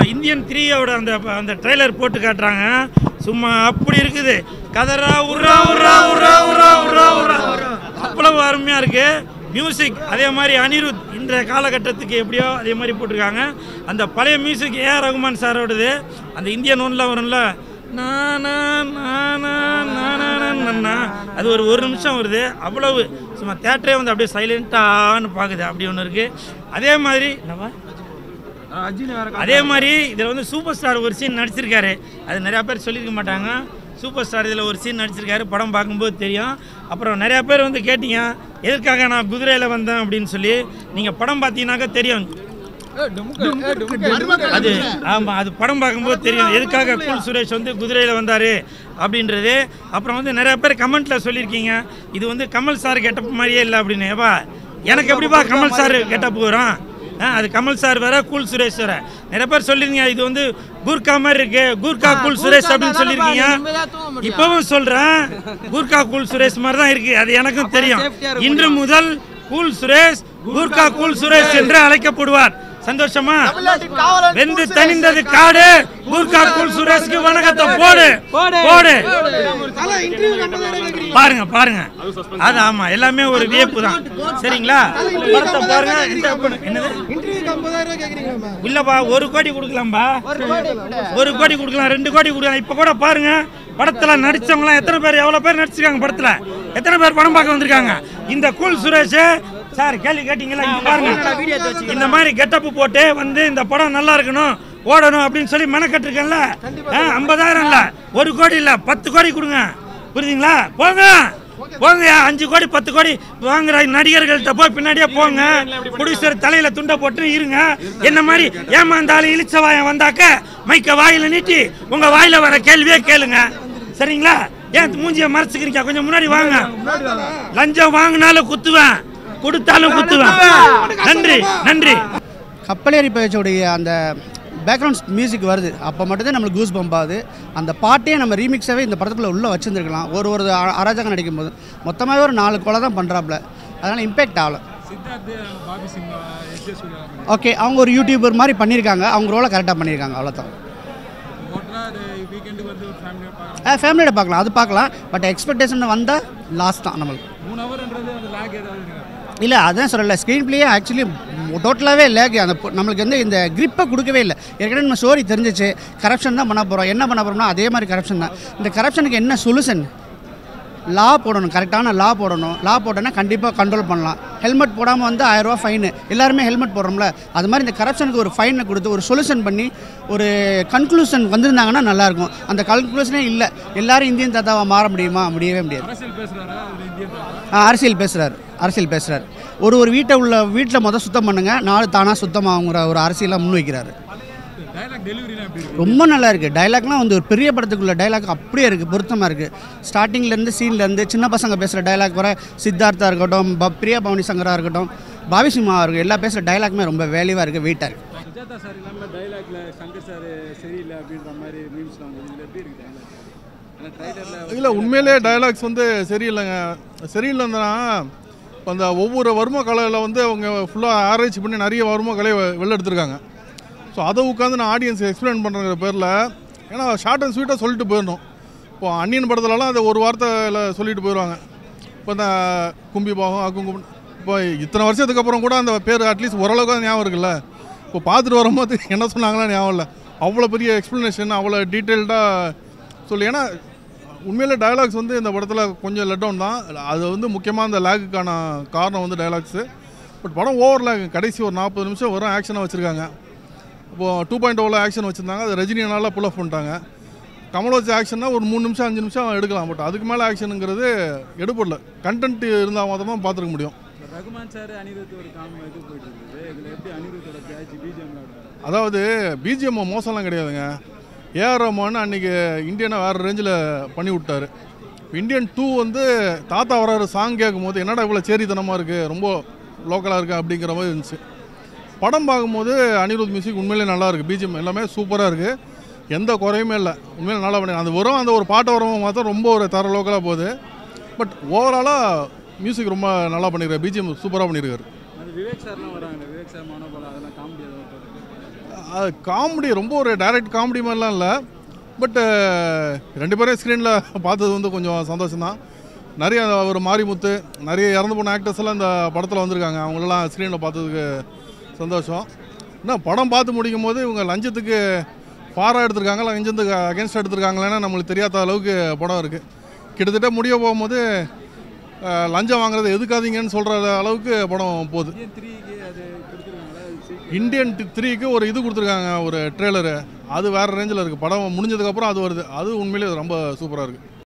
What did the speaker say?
Indian த்ரீயோட அந்த அந்த ட்ரெய்லர் போட்டு காட்டுறாங்க சும்மா அப்படி இருக்குது கதரா உர்ரா உர்ரா உர்ரா உர்ரா உர்ரா உர்ரா அவ்வளவு அருமையாக இருக்கு மியூசிக் அதே மாதிரி அனிருத் இன்றைய காலகட்டத்துக்கு எப்படியோ அதே மாதிரி போட்டிருக்காங்க அந்த பழைய மியூசிக் ஏஆர் ரகுமான் சாரோடது அந்த இந்தியன் ஒன்றில் வரும்ல நா, நா, நா, நா, நா, நா, நா, நா, நா. அது ஒரு ஒரு நிமிஷம் வருது அவ்வளவு சும்மா தேட்டரே வந்து அப்படியே சைலண்ட்டான்னு பார்க்குது அப்படி ஒன்று இருக்குது அதே மாதிரி என்னவா அதே மாதிரி இதில் வந்து சூப்பர் ஸ்டார் ஒரு சீன் நடிச்சிருக்காரு அது நிறையா பேர் சொல்லியிருக்க மாட்டாங்க சூப்பர் ஸ்டார் இதில் ஒரு சீன் நடிச்சிருக்காரு படம் பார்க்கும்போது தெரியும் அப்புறம் நிறையா பேர் வந்து கேட்டீங்க எதற்காக நான் குதிரையில் வந்தேன் அப்படின்னு சொல்லி நீங்கள் படம் பார்த்தீங்கன்னாக்கா தெரியும் அது ஆமாம் அது படம் பார்க்கும்போது தெரியும் எதுக்காக கூல் சுரேஷ் வந்து குதிரையில் வந்தார் அப்படின்றது அப்புறம் வந்து நிறைய பேர் கமெண்ட்டில் சொல்லியிருக்கீங்க இது வந்து கமல் சார் கெட்டப் மாதிரியே இல்லை அப்படின்னு ஏப்பா எனக்கு எப்படிப்பா கமல் சார் கெட்டப் வரும் ஆ, அது கமல் சார் வேற கூல் சுரேஷ் வேற நிறைய பேர் சொல்லிருங்க இது வந்து கூர்க்கா மாதிரி இருக்கு கூர்க்கா கூல் சுரேஷ் அப்படின்னு சொல்லியிருக்கீங்க இப்பவும் சொல்றேன் கூர்க்கா கூல் சுரேஷ் மாதிரி தான் இருக்கு அது எனக்கும் தெரியும் இன்று முதல் கூல் சுரேஷ் கூர்க்கா கூல் சுரேஷ் என்று அழைக்கப்படுவார் சந்தோஷமா வெந்து தணிந்தது காடு கூர்க்கா கூல் சுரேஷ்க்கு வணக்கத்தை போடு போடு பாருங்க பாருங்க அது ஆமா எல்லாமே ஒரு வியப்பு தான் சரிங்களா படத்தை பாருங்க enjoy பண்ணு. என்னது இல்லப்பா ஒரு கோடி கொடுக்கலாம்பா ஒரு கோடி கொடுக்கலாம் ரெண்டு கோடி கொடுக்கலாம் இப்ப கூட பாருங்க படத்துல நடிச்சவங்க எத்தனை பேர் எவ்வளவு பேர் நடிச்சிருக்காங்க படத்துல எத்தனை பேர் படம் பார்க்க வந்திருக்காங்க இந்த கூல் சுரேஷ் சார் கேள்வி கேட்டீங்களா இங்க பாருங்க இந்த மாதிரி கெட்டப்பு போட்டு வந்து இந்த படம் நல்லா இருக்கணும் ஓடணும் அப்படின்னு சொல்லி மெனக்கட்டிருக்கேன்ல ஐம்பதாயிரம் இல்ல ஒரு கோடி இல்ல பத்து கோடி கொடுங்க புரியுதுங்களா போங்க போங்க அஞ்சு கோடி பத்து கோடி வாங்குற நடிகர்கள்ட்ட போய் பின்னாடியே போங்க ப்ரொடியூசர் தலையில துண்டை போட்டு இருங்க என்ன மாதிரி ஏமாந்தாலும் இழிச்ச வாயம் வந்தாக்க மைக்க வாயில நீட்டி உங்க வாயில வர கேள்வியே கேளுங்க சரிங்களா ஏன் மூஞ்சிய மறைச்சுக்கிறீங்க கொஞ்சம் முன்னாடி வாங்க லஞ்சம் வாங்கினாலும் குத்துவேன் கொடுத்தாலும் குத்துவேன் நன்றி நன்றி கப்பலேறி பேச்சோடைய அந்த பேக்ரவுண்ட் மியூசிக் வருது அப்போ மட்டும்தான் நம்மளுக்கு கூஸ் பம்ப் ஆகுது அந்த பாட்டையே நம்ம ரீமிக்ஸாகவே இந்த படத்துக்குள்ள உள்ளே வச்சுருந்துருக்கலாம் ஒரு ஒரு அ- அராஜகம் நடிக்கும் போது மொத்தமாகவே ஒரு நாலு கொலை தான் பண்ணுறாப்புல அதனால் இம்பேக்ட் ஆகலை ஓகே அவங்க ஒரு யூடியூபர் மாதிரி பண்ணியிருக்காங்க அவங்க ரோலை கரெக்டாக பண்ணியிருக்காங்க அவ்வளோதான் ஃபேமிலியோட பார்க்கலாம் அது பார்க்கலாம் பட் எக்ஸ்பெக்டேஷன் வந்தால் லாஸ்ட் தான் நம்மளுக்கு இல்லை அதான் சொல்லல ஸ்க்ரீன் பிளேயே ஆக்சுவலி டோட்டலாகவே லேக் அந்த பொ- நம்மளுக்கு வந்து இந்த grip-அ கொடுக்கவே இல்லை ஏற்கனவே நம்ம ஸ்டோரி தெரிஞ்சிச்சு கரப்ஷன் தான் பண்ண போகிறோம் என்ன பண்ண போகிறோம்னா அதே மாதிரி கரப்ஷன் தான் இந்த கரப்ஷனுக்கு என்ன சொல்யூஷன் லா போடணும் கரெக்டான லா போடணும் லா போட்டோன்னா கண்டிப்பாக கண்ட்ரோல் பண்ணலாம் ஹெல்மெட் போடாமல் வந்து ஆயிரரூவா ஃபைனு எல்லாருமே ஹெல்மெட் போடுறோம்ல அது மாதிரி இந்த கரப்ஷனுக்கு ஒரு ஃபைனை கொடுத்து ஒரு சொல்யூஷன் பண்ணி ஒரு கன்க்ளூஷன் வந்திருந்தாங்கன்னா நல்லாயிருக்கும் அந்த கன்க்ளூஷனே இல்லை எல்லாரும் இந்தியன் தாத்தாவா மாற முடியுமா முடியவே முடியாது ஆ, அரசியல் பேசுகிறார் அரசியல் பேசுகிறார் ஒரு ஒரு வீட்டை உள்ள வீட்டில் மொதல் சுத்தம் பண்ணுங்க நாலு தானாக சுத்தமாகுங்கிற ஒரு அரசியலாக முன்வைக்கிறாரு ரொம்ப நல்லா இருக்குது டைலாக்லாம் வந்து ஒரு பெரிய படத்துக்குள்ள டைலாக் அப்படியே இருக்குது பொருத்தமாக இருக்குது ஸ்டார்டிங்லேருந்து சீன்லேருந்து சின்ன பசங்க பேசுகிற டைலாக் வர சித்தார்த்தா இருக்கட்டும் ப பிரியா பவனி சங்கரா இருக்கட்டும் பாவி சிம்மா இருக்கும் எல்லா பேசுகிற டைலாக்குமே ரொம்ப வேலிவாக இருக்குது வெயிட்டாக இருக்குது சுஜாதா சார் இல்லாமல் டைலாக்ல சங்கர் சார் சரியில்லை அப்படின்ற மாதிரி மீம்ஸ்லாம் வந்து இதில் எப்படி இருக்கு dialogue? ஏன்னா ட்ரைலரில் இல்லை உண்மையிலே டயலாக்ஸ் வந்து சரியில்லைங்க சரியில்லைன்னா இப்போ அந்த ஒவ்வொரு வர்ம கலையில் வந்து அவங்க ஃபுல்லாக ஆராய்ச்சி பண்ணி நிறைய வர்ம கலையை வெ- வெளில எடுத்திருக்காங்க ஸோ அதை உட்காந்து நான் ஆடியன்ஸ் எக்ஸ்பிளைன் பண்ணுற பேரில் ஏன்னா ஷார்ட் அண்ட் ஸ்வீட்டாக சொல்லிட்டு போயிடணும் இப்போ அன்னியன் படத்துலலாம் அதை ஒரு வார்த்தையில் சொல்லிட்டு போயிடுவாங்க இப்போ இந்த கும்பி பாகம் அக்குங்கும் இப்போ இத்தனை வருஷத்துக்கு அப்புறம் கூட அந்த பேர் அட்லீஸ்ட் ஓரளவுக்கு ஞாபகம் இருக்குல்ல இப்போ பார்த்துட்டு வரும்போது என்ன சொன்னாங்களா ஞாபகம் இல்லை அவ்வளோ பெரிய எக்ஸ்ப்ளனேஷன் அவ்வளோ டீட்டெயில்டாக சொல்லி ஏன்னா உண்மையிலே டயலாக்ஸ் வந்து இந்த படத்தில் கொஞ்சம் லெட் டவுன் தான் அது வந்து முக்கியமாக அந்த லேக்குக்கான காரணம் வந்து டயலாக்ஸு பட் படம் ஓவர் லேக் கடைசி ஒரு நாற்பது நிமிஷம் வரும் ஆக்ஷனாக வச்சுருக்காங்க இப்போது டூ பாயிண்ட் ஓவில் ஆக்ஷன் வச்சுருந்தாங்க அதை ரஜினியனால் புல் ஆஃப் பண்ணிட்டாங்க கமல் வச்ச ஆக்ஷன்னா ஒரு மூணு நிமிஷம் அஞ்சு நிமிஷம் எடுக்கலாம் பட் அதுக்கு மேலே ஆக்ஷனுங்கிறது எடுப்படல கண்டென்ட் இருந்தால் மாத்திரம் தான் பார்த்துருக்க முடியும் ரகுமான் சார் அனிருத் ஒரு காமி இது போயிட்டு இருக்குது இதில் எப்படி அனிருத்தோட பேட்ச் பிஜிஎம்ல அதாவது பிஜிஎம் மோசம்லாம் கிடையாதுங்க ஏஆர் ரஹ்மான் அன்றைக்கி இந்தியனை வேறு ரேஞ்சில் பண்ணி விட்டாரு இந்தியன் டூ வந்து தாத்தா வராரு சாங் கேட்கும்போது என்னடா இவ்வளோ சேரித்தனமாக இருக்குது ரொம்ப லோக்கலாக இருக்குது அப்படிங்கிற மாதிரி இருந்துச்சு படம் பார்க்கும்போது அனிருத் மியூசிக் உண்மையிலே நல்லா இருக்குது பிஜிஎம் எல்லாமே சூப்பராக இருக்குது எந்த குறையுமே இல்லை உண்மையிலே நல்லா பண்ணி அந்த வெறும் அந்த ஒரு பாட்டு வரவங்க மாத்திரம் ரொம்ப ஒரு தர லோக்கலாக போகுது பட் ஓவராலாக மியூசிக் ரொம்ப நல்லா பண்ணியிருக்காரு பிஜிஎம் சூப்பராக பண்ணியிருக்காரு அது விவேக் சார்லாம் வராங்க விவேக் சார் மனோபலம் அதெல்லாம் காமெடி ஏதாவது காமெடி ரொம்ப ஒரு டைரக்ட் காமெடி மாதிரிலாம் இல்லை பட்டு ரெண்டு பேரும் ஸ்க்ரீனில் பார்த்தது வந்து கொஞ்சம் சந்தோஷம்தான் நிறைய ஒரு மாரிமுத்து நிறைய இறந்து போன ஆக்டர்ஸ் எல்லாம் இந்த படத்தில் வந்திருக்காங்க அவங்களெல்லாம் ஸ்க்ரீனில் பார்த்ததுக்கு சந்தோஷம் என்ன படம் பார்த்து முடிக்கும் போது இவங்க லஞ்சத்துக்கு ஃபாராக எடுத்திருக்காங்களா லஞ்சத்துக்கு அகேன்ஸ்ட் எடுத்திருக்காங்களேன்னா நம்மளுக்கு தெரியாத அளவுக்கு படம் இருக்குது கிட்டத்தட்ட முடிய போகும்போது அஹ், லஞ்சம் வாங்குறது எதுக்காதீங்கன்னு சொல்கிற அளவுக்கு படம் போகுது இந்தியன் த்ரீக்கு அது கொடுத்துருக்காங்களா அது சீக்கிரம் இந்தியன் த்ரீக்கு ஒரு இது கொடுத்துருக்காங்க ஒரு ட்ரெய்லரு அது வேறு ரேஞ்சில் இருக்குது படம் முடிஞ்சதுக்கப்புறம் அது வருது அது உண்மையிலேயே ரொம்ப சூப்பராக இருக்குது